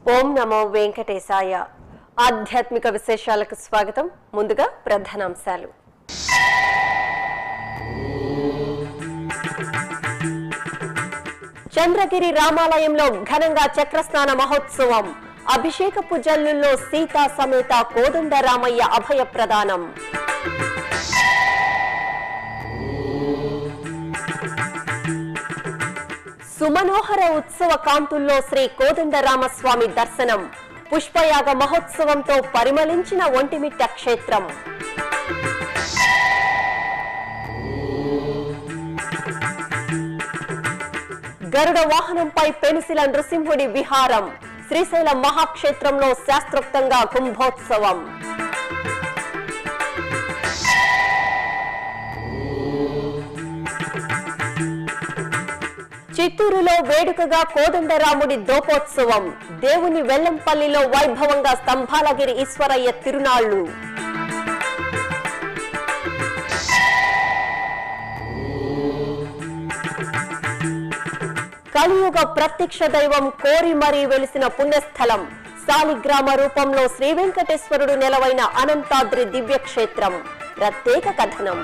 ఓం నమో వెంకటేశాయ ఆధ్యాత్మిక విశేషాలకు స్వాగతం ముందుగా ప్రధానాంశాలు చంద్రగిరి రామాలయంలో ఘనంగా చక్రస్నాన మహోత్సవం అభిషేకపు జల్లుల్లో సీతా సమేత కోదండ రామయ్య అభయ ప్రదానం సుమనోహర ఉత్సవ కాంతుల్లో శ్రీ కోదండరామస్వామి దర్శనం పుష్పయాగ మహోత్సవంతో పరిమళించిన ఒంటిమిట్ట క్షేత్రం గరుడ వాహనంపై పెనుసిల నృసింహుడి విహారం శ్రీశైలం మహాక్షేత్రంలో శాస్త్రోక్తంగా కుంభోత్సవం చిత్తూరులో వేడుకగా కోదండరాముడి దోపోత్సవం దేవుని వెల్లంపల్లిలో వైభవంగా స్తంభాలగిరి ఈశ్వరయ్య తిరునాళ్లు కలియుగ ప్రత్యక్ష దైవం కోరి మరీ వెలిసిన పుణ్యస్థలం సాలిగ్రామ రూపంలో శ్రీ వెంకటేశ్వరుడు నెలవైన అనంతాద్రి దివ్యక్షేత్రం ప్రత్యేక కథనం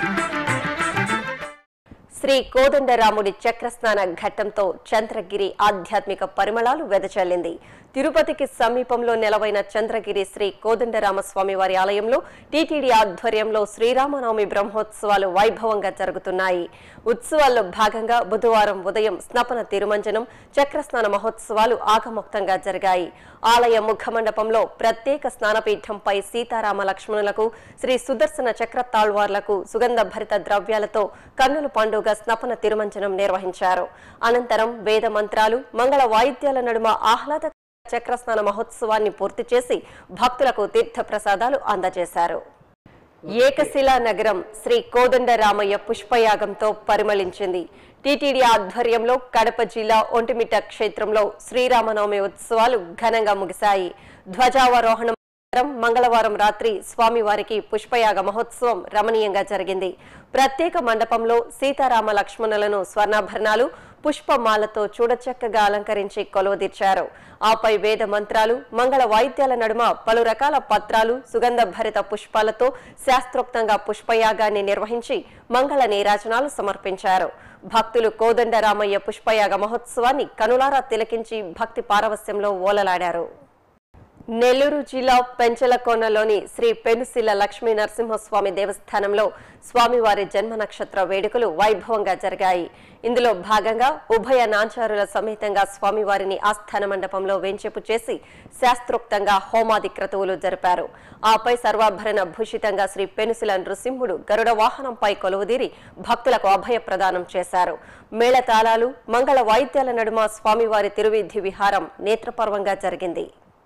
శ్రీ కోదండరాముడి చక్రస్నాన ఘట్టంతో చంద్రగిరి ఆధ్యాత్మిక పరిమళాలు వెదజల్లింది తిరుపతికి సమీపంలో నెలవైన చంద్రగిరి శ్రీ కోదండరామస్వామి వారి ఆలయంలో టీటీడీ ఆధ్వర్యంలో శ్రీరామనవమి బ్రహ్మోత్సవాలు వైభవంగా జరుగుతున్నాయి ఉత్సవాల్లో భాగంగా బుధవారం ఉదయం స్నపన తిరుమంజనం చక్రస్నాన మహోత్సవాలు ఆగమోక్తంగా జరిగాయి ఆలయ ముఖమండపంలో ప్రత్యేక స్నానపీఠంపై సీతారామ లక్ష్మణులకు శ్రీ సుదర్శన చక్ర తాళ్వార్లకు సుగంధ భరిత ద్రవ్యాలతో కన్నుల పండుగ స్నపన తిరుమంజనం నిర్వహించారు అనంతరం వేద మంత్రాలు మంగళ వాయిద్యాల నడుమ ఆహ్లాద చక్రస్నాన మహోత్సవాన్ని పూర్తి చేసి భక్తులకు తీర్థ ప్రసాదాలు అందజేశారు ఏకశిలా నగరం శ్రీ కోదండరామయ్య పుష్పయాగంతో పరిమళించింది టీటీడీ ఆధ్వర్యంలో కడప జిల్లా ఒంటిమిట్ట క్షేత్రంలో శ్రీరామనవమి ఉత్సవాలు ఘనంగా ముగిశాయి ధ్వజావరోహణం అనంతరం మంగళవారం రాత్రి స్వామివారికి పుష్పయాగ మహోత్సవం రమణీయంగా జరిగింది ప్రత్యేక మండపంలో సీతారామ లక్ష్మణులను స్వర్ణాభరణాలు పుష్పమాలతో చూడచక్కగా అలంకరించి కొలువుదీర్చారు ఆపై వేద మంత్రాలు మంగళ వాయిద్యాల నడుమ పలు రకాల పత్రాలు సుగంధ భరిత పుష్పాలతో శాస్త్రోక్తంగా పుష్పయాగాన్ని నిర్వహించి మంగళ నీరాజనాలు సమర్పించారు భక్తులు కోదండరామయ్య పుష్పయాగ మహోత్సవాన్ని కనులారా తిలకించి భక్తి పారవస్యంలో ఓలలాడారు నెల్లూరు జిల్లా పెంచలకోనలోని శ్రీ పెనుసిల్ల లక్ష్మీ నరసింహస్వామి దేవస్థానంలో స్వామివారి జన్మ నక్షత్ర వేడుకలు వైభవంగా జరిగాయి ఇందులో భాగంగా ఉభయ నాంచారుల సమేతంగా స్వామివారిని ఆస్థాన మండపంలో వేంచేపు చేసి శాస్త్రోక్తంగా హోమాది క్రతువులు జరిపారు ఆపై సర్వాభరణ భూషితంగా శ్రీ పెనుసిల నృసింహుడు గరుడ వాహనంపై కొలువుదీరి భక్తులకు అభయ ప్రదానం చేశారు మేళతాళాలు మంగళ వాయిద్యాల నడుమ స్వామివారి తిరువిధి విహారం నేత్రపర్వంగా జరిగింది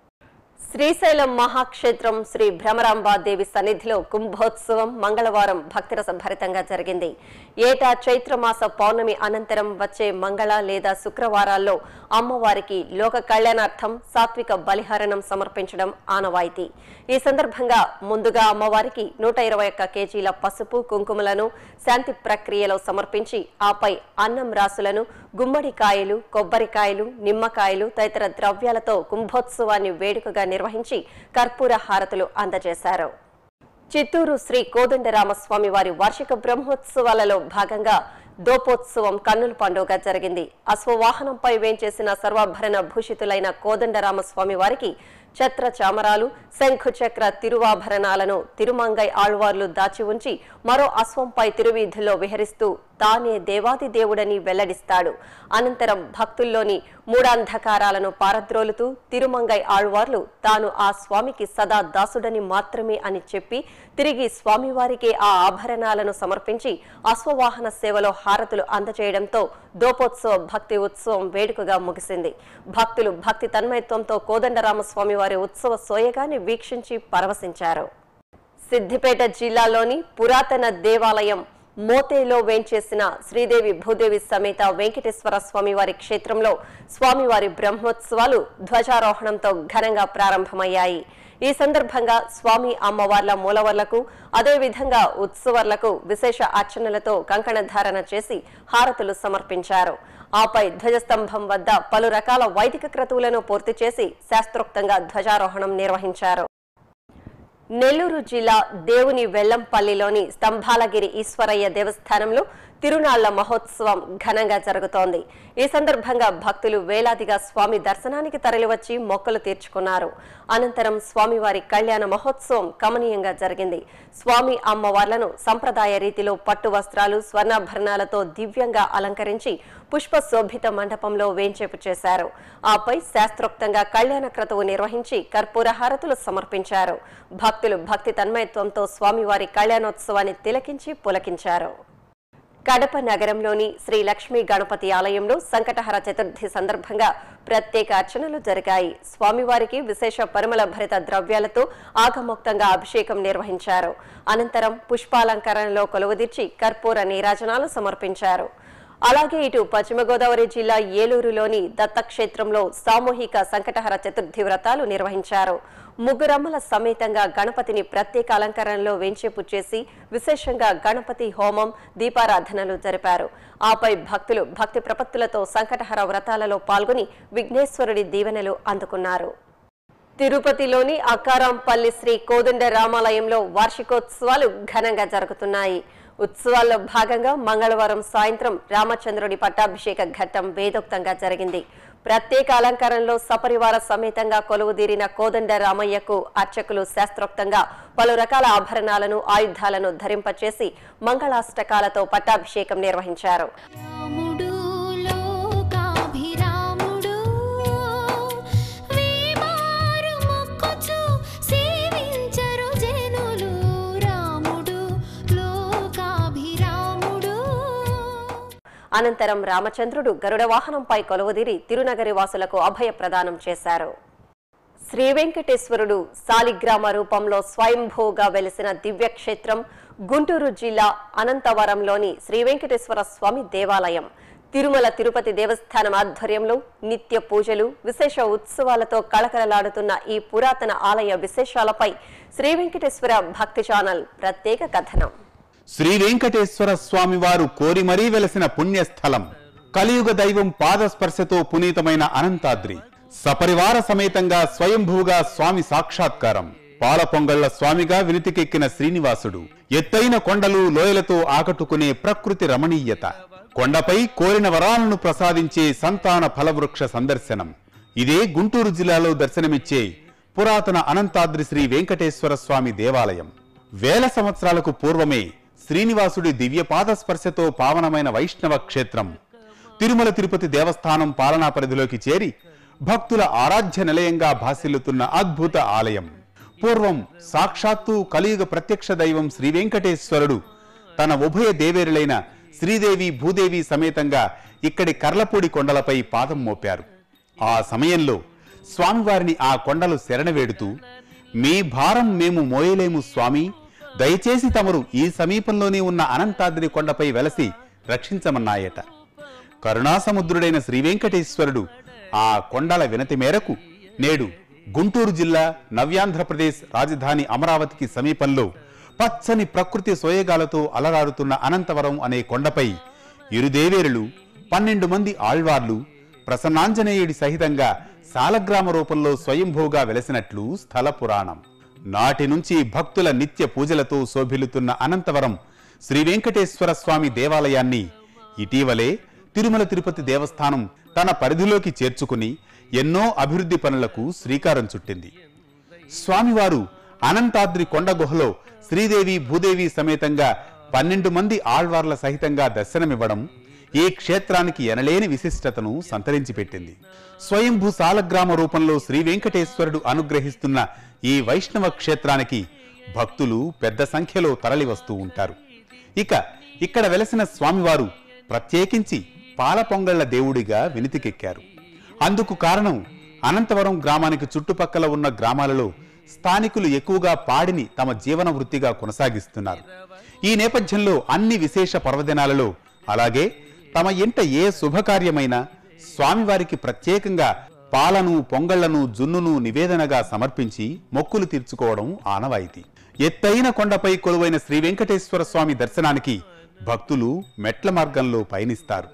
శ్రీశైలం మహాక్షేత్రం శ్రీ భ్రమరాంబాదేవి సన్నిధిలో కుంభోత్సవం మంగళవారం భక్తిరస భరితంగా జరిగింది ఏటా చైత్రమాస పౌర్ణమి అనంతరం వచ్చే మంగళ లేదా శుక్రవారాల్లో అమ్మవారికి లోక కళ్యాణార్థం సాత్విక బలిహరణం సమర్పించడం ఆనవాయితీ ఈ సందర్భంగా ముందుగా అమ్మవారికి నూట ఇరవై ఒక్క కేజీల పసుపు కుంకుమలను శాంతి ప్రక్రియలో సమర్పించి ఆపై అన్నం రాసులను గుమ్మడికాయలు కొబ్బరికాయలు నిమ్మకాయలు తదితర ద్రవ్యాలతో కుంభోత్సవాన్ని వేడుకగా నిర్వహించి కర్పూర హారతులు అందజేశారు చిత్తూరు శ్రీ కోదండరామస్వామి వారి వార్షిక బ్రహ్మోత్సవాలలో భాగంగా దోపోత్సవం కన్నుల పండుగ జరిగింది అశ్వవాహనంపై వేంచేసిన సర్వాభరణ భూషితులైన కోదండరామస్వామి వారికి ఛత్ర చామరాలు శంఖు చక్ర తిరువాభరణాలను తిరుమంగై ఆళ్వార్లు దాచి ఉంచి మరో అశ్వంపై తిరువీధుల్లో విహరిస్తూ తానే దేవాది దేవుడని వెల్లడిస్తాడు అనంతరం భక్తుల్లోని మూఢాంధకారాలను పారద్రోలుతూ తిరుమంగై ఆళ్వార్లు తాను ఆ స్వామికి సదా దాసుడని మాత్రమే అని చెప్పి తిరిగి స్వామివారికి ఆ ఆభరణాలను సమర్పించి అశ్వవాహన సేవలో హారతులు అందజేయడంతో దోపోత్సవ భక్తి ఉత్సవం వేడుకగా ముగిసింది భక్తులు భక్తి తన్మయత్వంతో కోదండరామస్వామి వారి ఉత్సవ సోయగాన్ని వీక్షించి పరవశించారు సిద్దిపేట జిల్లాలోని పురాతన దేవాలయం మోతేలో వేంచేసిన శ్రీదేవి భూదేవి సమేత వెంకటేశ్వర స్వామివారి క్షేత్రంలో స్వామివారి బ్రహ్మోత్సవాలు ధ్వజారోహణంతో ఘనంగా ప్రారంభమయ్యాయి ఈ సందర్భంగా స్వామి అమ్మవార్ల మూలవర్లకు అదేవిధంగా ఉత్సవర్లకు విశేష అర్చనలతో కంకణ ధారణ చేసి హారతులు సమర్పించారు ఆపై ధ్వజస్తంభం వద్ద పలు రకాల వైదిక క్రతువులను పూర్తి చేసి శాస్త్రోక్తంగా ధ్వజారోహణం నిర్వహించారు నెల్లూరు జిల్లా దేవుని వెల్లంపల్లిలోని స్తంభాలగిరి ఈశ్వరయ్య దేవస్థానంలో తిరునాళ్ల మహోత్సవం ఘనంగా జరుగుతోంది ఈ సందర్భంగా భక్తులు వేలాదిగా స్వామి దర్శనానికి తరలివచ్చి మొక్కలు తీర్చుకున్నారు అనంతరం స్వామివారి కళ్యాణ మహోత్సవం కమనీయంగా జరిగింది స్వామి అమ్మవార్లను సంప్రదాయ రీతిలో పట్టు వస్త్రాలు స్వర్ణాభరణాలతో దివ్యంగా అలంకరించి పుష్ప శోభిత మండపంలో వేంచేపు చేశారు ఆపై శాస్త్రోక్తంగా కళ్యాణ క్రతువు నిర్వహించి కర్పూర హారతులు సమర్పించారు భక్తులు భక్తి తన్మయత్వంతో స్వామివారి కళ్యాణోత్సవాన్ని తిలకించి పులకించారు కడప నగరంలోని శ్రీ లక్ష్మీ గణపతి ఆలయంలో సంకటహర చతుర్థి సందర్భంగా ప్రత్యేక అర్చనలు జరిగాయి స్వామివారికి విశేష పరిమళ భరిత ద్రవ్యాలతో ఆగమోక్తంగా అభిషేకం నిర్వహించారు అనంతరం పుష్పాలంకరణలో కొలువుదీర్చి కర్పూర నీరాజనాలు సమర్పించారు అలాగే ఇటు పశ్చిమ గోదావరి జిల్లా ఏలూరులోని దత్తక్షేత్రంలో సామూహిక సంకటహర చతుర్థి వ్రతాలు నిర్వహించారు ముగ్గురమ్మల సమేతంగా గణపతిని ప్రత్యేక అలంకరణలో వెంచేపు చేసి విశేషంగా గణపతి హోమం దీపారాధనలు జరిపారు ఆపై భక్తులు భక్తి ప్రపత్తులతో సంకటహర వ్రతాలలో పాల్గొని విఘ్నేశ్వరుడి దీవెనలు అందుకున్నారు తిరుపతిలోని అక్కారాంపల్లి శ్రీ కోదండ రామాలయంలో వార్షికోత్సవాలు ఘనంగా జరుగుతున్నాయి ఉత్సవాల్లో భాగంగా మంగళవారం సాయంత్రం రామచంద్రుడి పట్టాభిషేక ఘట్టం వేదోక్తంగా జరిగింది ప్రత్యేక అలంకరణలో సపరివార సమేతంగా కొలువుదీరిన కోదండ రామయ్యకు అర్చకులు శాస్త్రోక్తంగా పలు రకాల ఆభరణాలను ఆయుధాలను ధరింపచేసి మంగళాష్టకాలతో పట్టాభిషేకం నిర్వహించారు రాముడు లోకాభిరాముడు వీమారు మొక్కుచు సేవించరు జనులు రాముడు లోకాభిరాముడు అనంతరం రామచంద్రుడు గరుడ వాహనంపై కొలువుదీరి తిరునగరి వాసులకు అభయ ప్రదానం చేశారు శ్రీ వెంకటేశ్వరుడు సాలిగ్రామ రూపంలో స్వయంభూగా వెలిసిన దివ్యక్షేత్రం గుంటూరు జిల్లా అనంతవరంలోని శ్రీ వెంకటేశ్వర స్వామి దేవాలయం తిరుమల తిరుపతి దేవస్థానం ఆధ్వర్యంలో నిత్య పూజలు విశేష ఉత్సవాలతో కళకళలాడుతున్న ఈ పురాతన ఆలయ విశేషాలపై శ్రీ వెంకటేశ్వర భక్తి ఛానల్ ప్రత్యేక కథనం శ్రీ వెంకటేశ్వర స్వామి వారు కోరి మరీ వెలసిన పుణ్యస్థలం కలియుగ దైవం పాదస్పర్శతో పునీతమైన అనంతాద్రి సపరివార సమేతంగా స్వయంభూగా స్వామి సాక్షాత్కారం పాల పొంగళ్ల స్వామిగా వినితికెక్కిన శ్రీనివాసుడు ఎత్తైన కొండలు లోయలతో ఆకట్టుకునే ప్రకృతి రమణీయత కొండపై కోరిన వరాలను ప్రసాదించే సంతాన ఫలవృక్ష సందర్శనం ఇదే గుంటూరు జిల్లాలో దర్శనమిచ్చే పురాతన అనంతాద్రి శ్రీ వెంకటేశ్వర స్వామి దేవాలయం వేల సంవత్సరాలకు పూర్వమే శ్రీనివాసుడి దివ్యపాద స్పర్శతో పావనమైన వైష్ణవ క్షేత్రం తిరుమల తిరుపతి దేవస్థానం పాలనా పరిధిలోకి చేరి భక్తుల ఆరాధ్య నిలయంగా భాసిల్లుతున్న అద్భుత ఆలయం పూర్వం సాక్షాత్తు కలియుగ ప్రత్యక్ష దైవం శ్రీ వెంకటేశ్వరుడు తన ఉభయ దేవేరులైన శ్రీదేవి భూదేవి సమేతంగా ఇక్కడి కర్లపూడి కొండలపై పాదం మోపారు ఆ సమయంలో స్వామివారిని ఆ కొండలు శరణవేడుతూ మీ భారం మేము మోయలేము స్వామి దయచేసి తమరు ఈ సమీపంలోనే ఉన్న అనంతాద్రి కొండపై వెలసి రక్షించమన్నాయట కరుణాసముద్రుడైన శ్రీ వెంకటేశ్వరుడు ఆ కొండల వినతి మేరకు నేడు గుంటూరు జిల్లా నవ్యాంధ్రప్రదేశ్ రాజధాని అమరావతికి సమీపంలో పచ్చని ప్రకృతి సోయగాలతో అలరారుతున్న అనంతవరం అనే కొండపై ఇరుదేవేరులు పన్నెండు మంది ఆళ్వార్లు ప్రసన్నాంజనేయుడి సహితంగా సాలగ్రామ రూపంలో స్వయంభూగా వెలసినట్లు స్థల పురాణం నాటి నుంచి భక్తుల నిత్య పూజలతో శోభిల్లుతున్న అనంతవరం శ్రీ వెంకటేశ్వర స్వామి దేవాలయాన్ని ఇటీవలే తిరుమల తిరుపతి దేవస్థానం తన పరిధిలోకి చేర్చుకుని ఎన్నో అభివృద్ధి పనులకు శ్రీకారం చుట్టింది స్వామివారు అనంతాద్రి కొండ గుహలో శ్రీదేవి భూదేవి సమేతంగా పన్నెండు మంది ఆళ్వార్ల సహితంగా దర్శనమివ్వడం ఈ క్షేత్రానికి ఎనలేని విశిష్టతను సంతరించి పెట్టింది స్వయంభూ సాలగ్రామ రూపంలో శ్రీ వెంకటేశ్వరుడు అనుగ్రహిస్తున్న ఈ వైష్ణవ క్షేత్రానికి భక్తులు పెద్ద సంఖ్యలో తరలి వస్తూ ఉంటారు ఇక ఇక్కడ వెలసిన స్వామివారు ప్రత్యేకించి పాల పొంగళ్ల దేవుడిగా వినితికెక్కారు అందుకు కారణం అనంతవరం గ్రామానికి చుట్టుపక్కల ఉన్న గ్రామాలలో స్థానికులు ఎక్కువగా పాడిని తమ జీవన వృత్తిగా కొనసాగిస్తున్నారు ఈ నేపథ్యంలో అన్ని విశేష పర్వదినాలలో అలాగే తమ ఇంట ఏ శుభకార్యమైనా స్వామివారికి ప్రత్యేకంగా పాలను పొంగళ్లను జున్నును నివేదనగా సమర్పించి మొక్కులు తీర్చుకోవడం ఆనవాయితీ ఎత్తైన కొండపై కొలువైన శ్రీ వెంకటేశ్వర స్వామి దర్శనానికి భక్తులు మెట్ల మార్గంలో పయనిస్తారు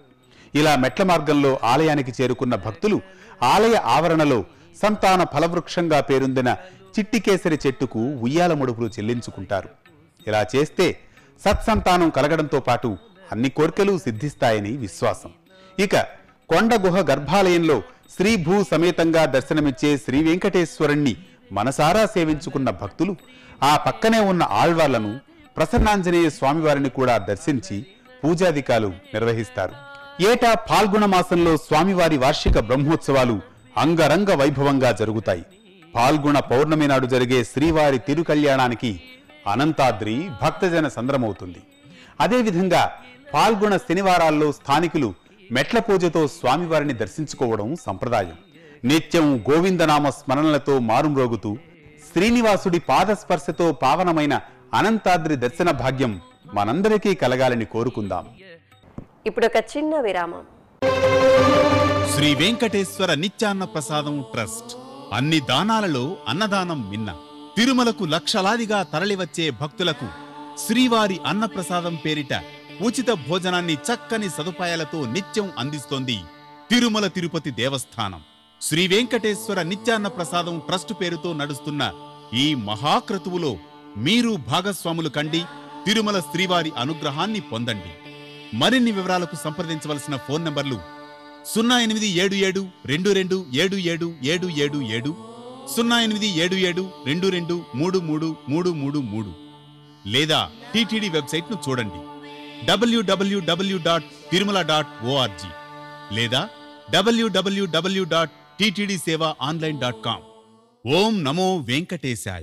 ఇలా మెట్ల మార్గంలో ఆలయానికి చేరుకున్న భక్తులు ఆలయ ఆవరణలో సంతాన ఫలవృక్షంగా పేరొందిన చిట్టికేసరి చెట్టుకు ఉయ్యాల ముడుపులు చెల్లించుకుంటారు ఇలా చేస్తే సత్సంతానం కలగడంతో పాటు అన్ని కోర్కెలు సిద్ధిస్తాయని విశ్వాసం ఇక కొండ గుహ గర్భాలయంలో శ్రీ భూ సమేతంగా దర్శనమిచ్చే శ్రీ వెంకటేశ్వరుణ్ణి మనసారా సేవించుకున్న భక్తులు ఆ పక్కనే ఉన్న ఆళ్వార్లను ప్రసన్నాంజనేయ స్వామివారిని కూడా దర్శించి పూజాధికాలు నిర్వహిస్తారు ఏటా పాల్గొన మాసంలో స్వామివారి వార్షిక బ్రహ్మోత్సవాలు అంగరంగ వైభవంగా జరుగుతాయి పాల్గొన పౌర్ణమి నాడు జరిగే శ్రీవారి తిరుకల్యాణానికి అనంతాద్రి భక్తజన సంద్రమవుతుంది అదేవిధంగా పాల్గొన శనివారాల్లో స్థానికులు మెట్ల పూజతో స్వామివారిని దర్శించుకోవడం సంప్రదాయం నిత్యం గోవిందనామ స్మరణలతో మారుమ్రోగుతూ శ్రీనివాసుడి పాదస్పర్శతో పావనమైన అనంతాద్రి దర్శన భాగ్యం మనందరికీ కలగాలని కోరుకుందాం ఇప్పుడు ఒక చిన్న విరామం శ్రీ వెంకటేశ్వర నిత్యాన్న ప్రసాదం ట్రస్ట్ అన్ని దానాలలో అన్నదానం మిన్న తిరుమలకు లక్షలాదిగా తరలివచ్చే భక్తులకు శ్రీవారి అన్నప్రసాదం పేరిట ఉచిత భోజనాన్ని చక్కని సదుపాయాలతో నిత్యం అందిస్తోంది తిరుమల తిరుపతి దేవస్థానం శ్రీ వెంకటేశ్వర నిత్యాన్న ప్రసాదం ట్రస్ట్ పేరుతో నడుస్తున్న ఈ మహాక్రతువులో మీరు భాగస్వాములు కండి తిరుమల శ్రీవారి అనుగ్రహాన్ని పొందండి మరిన్ని వివరాలకు సంప్రదించవలసిన ఫోన్ నంబర్లు సున్నా ఎనిమిది ఏడు ఏడు రెండు రెండు ఏడు ఏడు ఏడు ఏడు ఏడు సున్నా ఎనిమిది ఏడు ఏడు రెండు రెండు మూడు మూడు మూడు మూడు మూడు లేదా టీటీడీ వెబ్సైట్ను చూడండి W W W dot Tirumala dot O R G లేదా W W W dot TTD seva online dot com ఓం నమో వెంకటేశాయ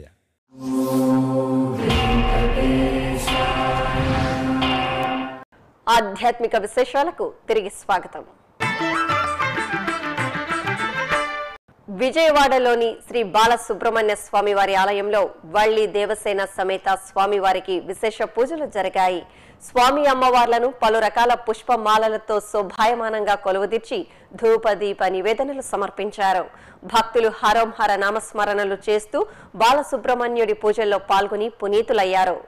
ఆధ్యాత్మిక విశేషాలకు తిరిగి స్వాగతం విజయవాడలోని శ్రీ బాలసుబ్రహ్మణ్య స్వామివారి ఆలయంలో వల్లి దేవసేన సమేత స్వామివారికి విశేష పూజలు జరిగాయి స్వామి అమ్మవార్లను పలు రకాల పుష్పమాలలతో శోభాయమానంగా కొలువుదీర్చి ధూప దీప నివేదనలు సమర్పించారు భక్తులు హరోం హర నామస్మరణలు చేస్తూ బాలసుబ్రహ్మణ్యుడి పూజల్లో పాల్గొని పునీతులయ్యారు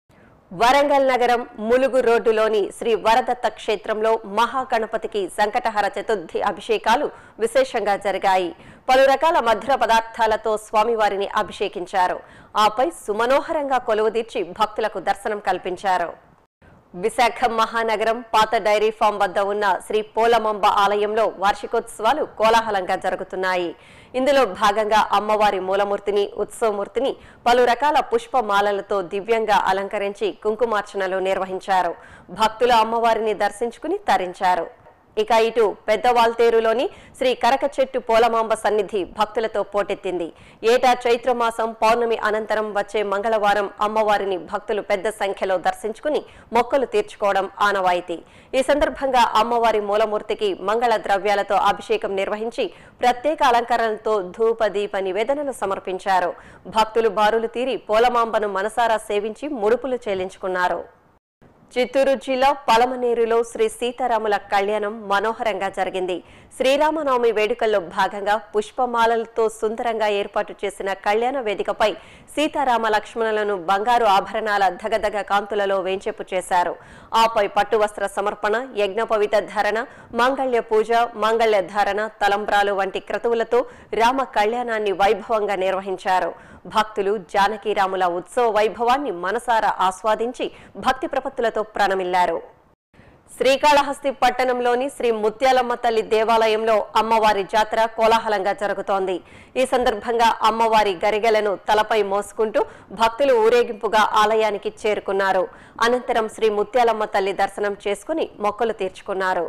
వరంగల్ నగరం ములుగు రోడ్డులోని శ్రీ వరదత్త క్షేత్రంలో మహాగణపతికి సంకటహర చతుర్థి అభిషేకాలు విశేషంగా జరిగాయి పలు రకాల మధుర పదార్థాలతో స్వామివారిని అభిషేకించారు ఆపై సుమనోహరంగా కొలువుదీర్చి భక్తులకు దర్శనం కల్పించారు విశాఖ మహానగరం పాత డైరీ ఫామ్ వద్ద ఉన్న శ్రీ పోలమంబ ఆలయంలో వార్షికోత్సవాలు కోలాహలంగా జరుగుతున్నాయి ఇందులో భాగంగా అమ్మవారి మూలమూర్తిని ఉత్సవమూర్తిని పలు రకాల పుష్పమాలలతో దివ్యంగా అలంకరించి కుంకుమార్చనలు నిర్వహించారు భక్తులు అమ్మవారిని దర్శించుకుని తరించారు ఇక ఇటు పెద్దవాల్తేరులోని శ్రీ కరక చెట్టు పోలమాంబ సన్నిధి భక్తులతో పోటెత్తింది ఏటా చైత్రమాసం పౌర్ణమి అనంతరం వచ్చే మంగళవారం అమ్మవారిని భక్తులు పెద్ద సంఖ్యలో దర్శించుకుని మొక్కలు తీర్చుకోవడం ఆనవాయితీ ఈ సందర్భంగా అమ్మవారి మూలమూర్తికి మంగళ ద్రవ్యాలతో అభిషేకం నిర్వహించి ప్రత్యేక అలంకరణలతో ధూప దీప నివేదనలు సమర్పించారు భక్తులు బారులు తీరి పోలమాంబను మనసారా సేవించి ముడుపులు చెల్లించుకున్నారు చిత్తూరు జిల్లా పలమనేరులో శ్రీ సీతారాముల కళ్యాణం మనోహరంగా జరిగింది శ్రీరామనవమి వేడుకల్లో భాగంగా పుష్పమాలలతో సుందరంగా ఏర్పాటు చేసిన కళ్యాణ వేదికపై సీతారామ లక్ష్మణులను బంగారు ఆభరణాల ధగధగ కాంతులలో వేంచెపు చేశారు ఆపై పట్టు వస్త్ర సమర్పణ యజ్ఞపవిత ధరణ మాంగళ్య పూజ మాంగళ్య ధారణ తలంబ్రాలు వంటి క్రతువులతో రామ కళ్యాణాన్ని వైభవంగా నిర్వహించారు భక్తులు జానకీరాముల ఉత్సవ వైభవాన్ని మనసారా ఆస్వాదించి భక్తి ప్రపత్తులతో ప్రణమిల్లారు శ్రీకాళహస్తి పట్టణంలోని శ్రీ ముత్యాలమ్మ తల్లి దేవాలయంలో అమ్మవారి జాతర కోలాహలంగా జరుగుతోంది ఈ సందర్భంగా అమ్మవారి గరిగెలను తలపై మోసుకుంటూ భక్తులు ఊరేగింపుగా ఆలయానికి చేరుకున్నారు అనంతరం శ్రీ ముత్యాలమ్మ తల్లి దర్శనం చేసుకుని మొక్కలు తీర్చుకున్నారు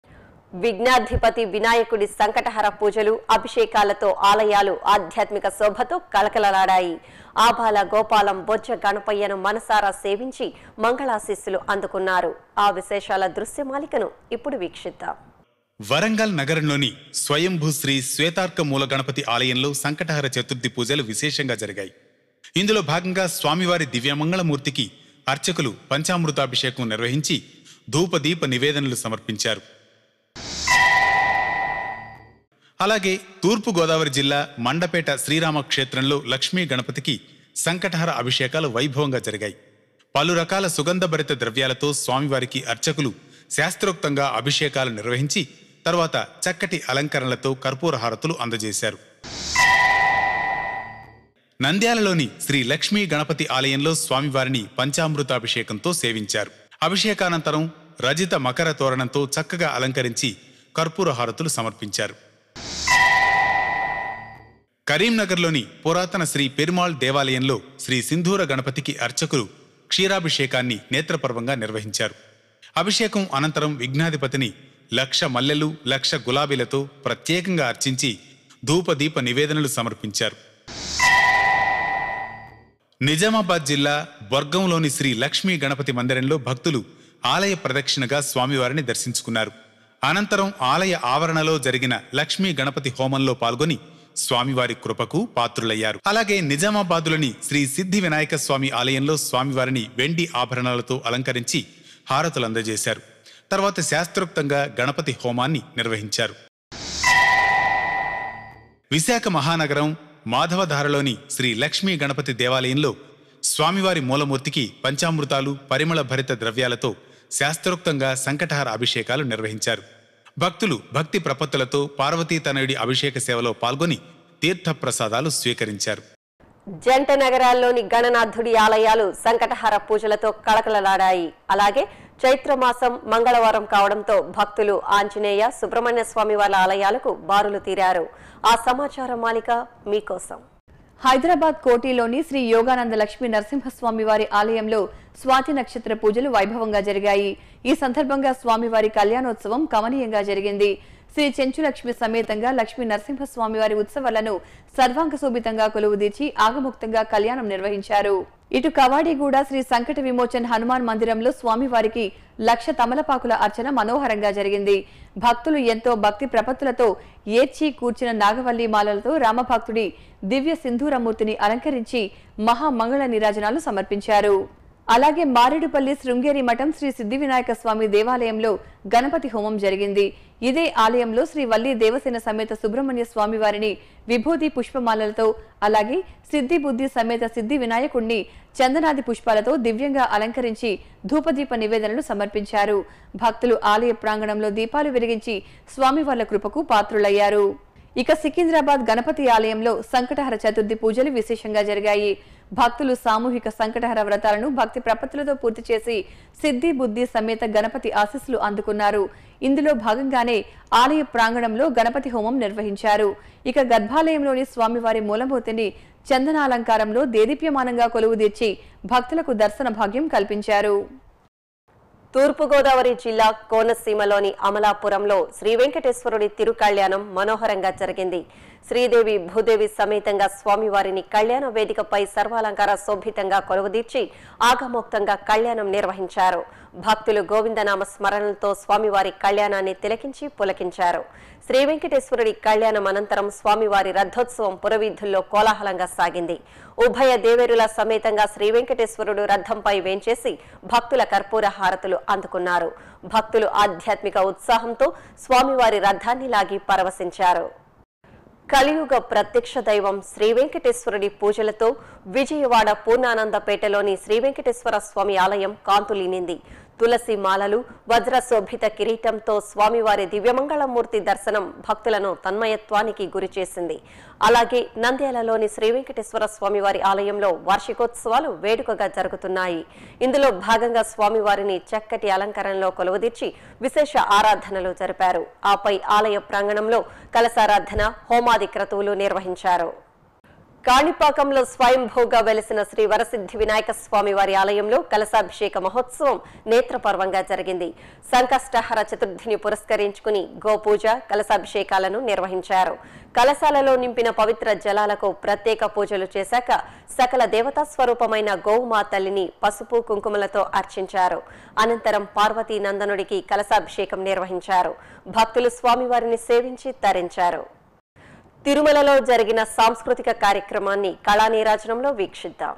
విఘ్నాధిపతి వినాయకుడి సంకటహర పూజలు అభిషేకాలతో ఆలయాలు ఆధ్యాత్మిక శోభతో కలకలలాడాయి ఆబాల గోపాలం బొజ్జ గణపయ్యను మనసారా సేవించి మంగళాశీస్సులు అందుకున్నారు ఆ విశేషాల దృశ్యమాలికను ఇప్పుడు వీక్షిద్దాం వరంగల్ నగరంలోని స్వయంభూ శ్రీ శ్వేతార్క మూల గణపతి ఆలయంలో సంకటహర చతుర్థి పూజలు విశేషంగా జరిగాయి ఇందులో భాగంగా స్వామివారి దివ్యమంగళమూర్తికి అర్చకులు పంచామృతాభిషేకం నిర్వహించి ధూపదీప నివేదనలు సమర్పించారు అలాగే తూర్పు గోదావరి జిల్లా మండపేట శ్రీరామ క్షేత్రంలో లక్ష్మీ గణపతికి సంకటహర అభిషేకాలు వైభవంగా జరిగాయి పలు రకాల సుగంధభరిత ద్రవ్యాలతో స్వామివారికి అర్చకులు శాస్త్రోక్తంగా అభిషేకాలు నిర్వహించి తర్వాత చక్కటి అలంకరణలతో కర్పూర హారతులు అందజేశారు నంద్యాలలోని శ్రీ లక్ష్మీ గణపతి ఆలయంలో స్వామివారిని పంచామృతాభిషేకంతో సేవించారు అభిషేకానంతరం రజిత మకర తోరణంతో చక్కగా అలంకరించి కర్పూర హారతులు సమర్పించారు కరీంనగర్లోని పురాతన శ్రీ పెరుమాళ్ దేవాలయంలో శ్రీ సింధూర గణపతికి అర్చకులు క్షీరాభిషేకాన్ని నేత్రపర్వంగా నిర్వహించారు అభిషేకం అనంతరం విఘ్నాధిపతిని లక్ష మల్లెలు లక్ష గులాబీలతో ప్రత్యేకంగా అర్చించి ధూపదీప నివేదనలు సమర్పించారు నిజామాబాద్ జిల్లా బొర్గంలోని శ్రీ లక్ష్మీ గణపతి మందిరంలో భక్తులు ఆలయ ప్రదక్షిణగా స్వామివారిని దర్శించుకున్నారు అనంతరం ఆలయ ఆవరణలో జరిగిన లక్ష్మీ గణపతి హోమంలో పాల్గొని స్వామివారి కృపకు పాత్రులయ్యారు అలాగే నిజామాబాదులోని శ్రీ సిద్ధి వినాయక స్వామి ఆలయంలో స్వామివారిని వెండి ఆభరణాలతో అలంకరించి హారతులు అందజేశారు తర్వాత శాస్త్రోక్తంగా గణపతి హోమాన్ని నిర్వహించారు విశాఖ మహానగరం మాధవధారలోని శ్రీ లక్ష్మీ గణపతి దేవాలయంలో స్వామివారి మూలమూర్తికి పంచామృతాలు పరిమళ భరిత ద్రవ్యాలతో శాస్త్రోక్తంగా సంకటహార అభిషేకాలు నిర్వహించారు భక్తులు భక్తి ప్రపత్తులతో పార్వతీ తనయుడి అభిషేక సేవలో పాల్గొని తీర్థ ప్రసాదాలు స్వీకరించారు జంట నగరాల్లోని గణనాథుడి ఆలయాలు సంకటహార పూజలతో కళకళలాడాయి అలాగే చైత్రమాసం మంగళవారం కావడంతో భక్తులు ఆంజనేయ సుబ్రహ్మణ్య స్వామి వాళ్ళ ఆలయాలకు బారులు తీరారు ఆ సమాచారం మాలిక మీకోసం హైదరాబాద్ కోటిలోని శ్రీ యోగానంద లక్ష్మీ నరసింహస్వామి వారి ఆలయంలో స్వాతి నక్షత్ర పూజలు వైభవంగా జరిగాయి ఈ సందర్భంగా స్వామివారి కళ్యాణోత్సవం కమనీయంగా జరిగింది శ్రీ చెంచులక్ష్మి సమేతంగా లక్ష్మీ నరసింహస్వామి వారి ఉత్సవాలను సర్వాంగ శోభితంగా కొలువుదీర్చి ఆగముక్తంగా కళ్యాణం నిర్వహించారు ఇటు కవాడిగూడ శ్రీ సంకట విమోచన్ హనుమాన్ మందిరంలో స్వామివారికి లక్ష తమలపాకుల అర్చన మనోహరంగా జరిగింది భక్తులు ఎంతో భక్తి ప్రపత్తులతో ఏర్చి కూర్చిన నాగవల్లి మాలలతో రామభక్తుడి దివ్య సింధూరమూర్తిని అలంకరించి మహామంగళ నీరాజనాలు సమర్పించారు అలాగే మారేడుపల్లి శృంగేరి మఠం శ్రీ సిద్ధి వినాయక స్వామి దేవాలయంలో గణపతి హోమం జరిగింది ఇదే ఆలయంలో శ్రీ వల్లి దేవసేన సమేత సుబ్రహ్మణ్య స్వామి వారిని విభూతి పుష్పమాలలతో అలాగే సిద్ధి బుద్ధి సమేత సిద్ధి వినాయకుణ్ణి చందనాది పుష్పాలతో దివ్యంగా అలంకరించి ధూపదీప నివేదనలు సమర్పించారు భక్తులు ఆలయ ప్రాంగణంలో దీపాలు వెలిగించి స్వామివార్ల కృపకు పాత్రులయ్యారు ఇక సికింద్రాబాద్ గణపతి ఆలయంలో సంకటహర చతుర్థి పూజలు విశేషంగా జరిగాయి భక్తులు సామూహిక సంకటహర వ్రతాలను భక్తి ప్రపత్తులతో పూర్తి చేసి సిద్ధి బుద్ధి సమేత గణపతి ఆశీస్సులు అందుకున్నారు ఇందులో భాగంగానే ఆలయ ప్రాంగణంలో గణపతి హోమం నిర్వహించారు ఇక గర్భాలయంలోని స్వామివారి మూలమూర్తిని చందనాలంకారంలో దేదీప్యమానంగా కొలువుదీర్చి భక్తులకు దర్శన భాగ్యం కల్పించారు తూర్పుగోదావరి జిల్లా కోనసీమలోని అమలాపురంలో శ్రీ వెంకటేశ్వరుడి తిరుకళ్యాణం మనోహరంగా జరిగింది శ్రీదేవి భూదేవి సమేతంగా స్వామివారిని కళ్యాణ వేదికపై సర్వాలంకార శోభితంగా కొలువుదీర్చి ఆగమోక్తంగా కళ్యాణం నిర్వహించారు భక్తులు గోవిందనామ స్మరణలతో స్వామివారి కళ్యాణాన్ని తిలకించి పులకించారు శ్రీ వెంకటేశ్వరుడి కళ్యాణం అనంతరం స్వామివారి రథోత్సవం పురవీధుల్లో కోలాహలంగా సాగింది ఉభయ దేవేరుల సమేతంగా శ్రీ వెంకటేశ్వరుడు రథంపై వేంచేసి భక్తుల కర్పూర హారతులు అందుకున్నారు భక్తులు ఆధ్యాత్మిక ఉత్సాహంతో స్వామివారి రథాన్ని లాగి పరవశించారు కలియుగ ప్రత్యక్ష దైవం శ్రీ వెంకటేశ్వరుడి పూజలతో విజయవాడ పూర్ణానందపేటలోని శ్రీ వెంకటేశ్వర స్వామి ఆలయం కాంతులీనింది తులసి మాలలు వజ్రశోభిత కిరీటంతో స్వామివారి దివ్యమంగళమూర్తి దర్శనం భక్తులను తన్మయత్వానికి గురిచేసింది అలాగే నంద్యాలలోని శ్రీ వెంకటేశ్వర స్వామివారి ఆలయంలో వార్షికోత్సవాలు వేడుకగా జరుగుతున్నాయి ఇందులో భాగంగా స్వామివారిని చక్కటి అలంకరణలో కొలువుదీర్చి విశేష ఆరాధనలు జరిపారు ఆపై ఆలయ ప్రాంగణంలో కలశారాధన హోమాది క్రతువులు నిర్వహించారు కాణిపాకంలో స్వయంభూగా వెలిసిన శ్రీ వరసిద్ధి వినాయక స్వామి వారి ఆలయంలో కలశాభిషేక మహోత్సవం నేత్రపర్వంగా జరిగింది సంకష్టహర చతుర్థిని పురస్కరించుకుని గోపూజ కలశాభిషేకాలను నిర్వహించారు కలశాలలో నింపిన పవిత్ర జలాలకు ప్రత్యేక పూజలు చేశాక సకల దేవతా స్వరూపమైన గోవుమా తల్లిని పసుపు కుంకుమలతో అర్చించారు అనంతరం పార్వతీ నందనుడికి కలశాభిషేకం నిర్వహించారు భక్తులు స్వామివారిని సేవించి తరించారు తిరుమలలో జరిగిన సాంస్కృతిక కార్యక్రమాన్ని కళానీరాజనంలో వీక్షిద్దాం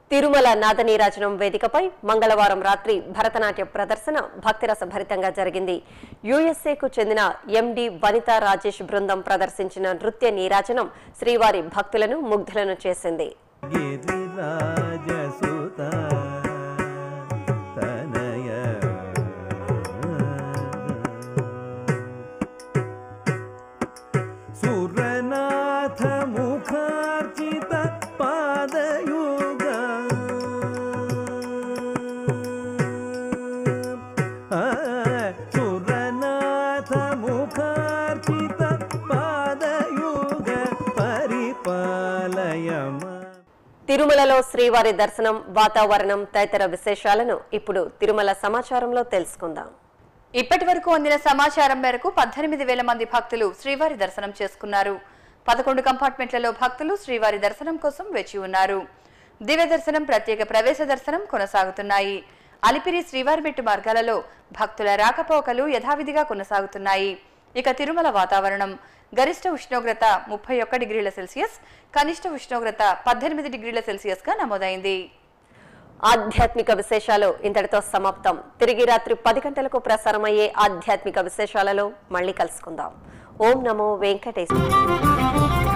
తిరుమల నాదనీరాజనం వేదికపై మంగళవారం రాత్రి భరతనాట్య ప్రదర్శన భక్తిరస భరితంగా జరిగింది యుఎస్ఏకు చెందిన ఎండి వనితా రాజేష్ బృందం ప్రదర్శించిన నృత్య నీరాజనం శ్రీవారి భక్తులను ముగ్ధులను చేసింది గిరిరాజసుత తనయ సురనాథ ముఖార్చిత పాదయుగ ఆ, సురనాథ ముఖార్చిత పాదయుగ పరిపాలయమా తిరుమలలో శ్రీవారి దర్శనం వాతావరణం తదితర విశేషాలను ఇప్పుడు తిరుమల సమాచారంలో తెలుసుకుందాం ఇప్పటి వరకు అందిన సమాచారం మేరకు పద్దెనిమిది వేల మంది భక్తులు శ్రీవారి దర్శనం చేసుకున్నారు పదకొండు కంపార్ట్మెంట్లలో భక్తులు శ్రీవారి దర్శనం కోసం వేచి ఉన్నారు దివ్య దర్శనం ప్రత్యేక ప్రవేశ దర్శనం కొనసాగుతున్నాయి అలిపిరి శ్రీవారి మెట్టు మార్గాలలో భక్తుల రాకపోకలు యథావిధిగా కొనసాగుతున్నాయి ఇక తిరుమల వాతావరణం గరిష్ట ఉష్ణోగ్రత ముప్పై ఒక్క డిగ్రీల సెల్సియస్ కనిష్ట ఉష్ణోగ్రత పద్దెనిమిది డిగ్రీల సెల్సియస్ గా నమోదైంది ఆధ్యాత్మిక విశేషాలు ఇంతటితో సమాప్తం తిరిగి రాత్రి పది గంటలకు ప్రసారమయ్యే ఆధ్యాత్మిక విశేషాలలో మళ్ళీ కలుసుకుందాం ఓం నమో వెంకటేశ్వర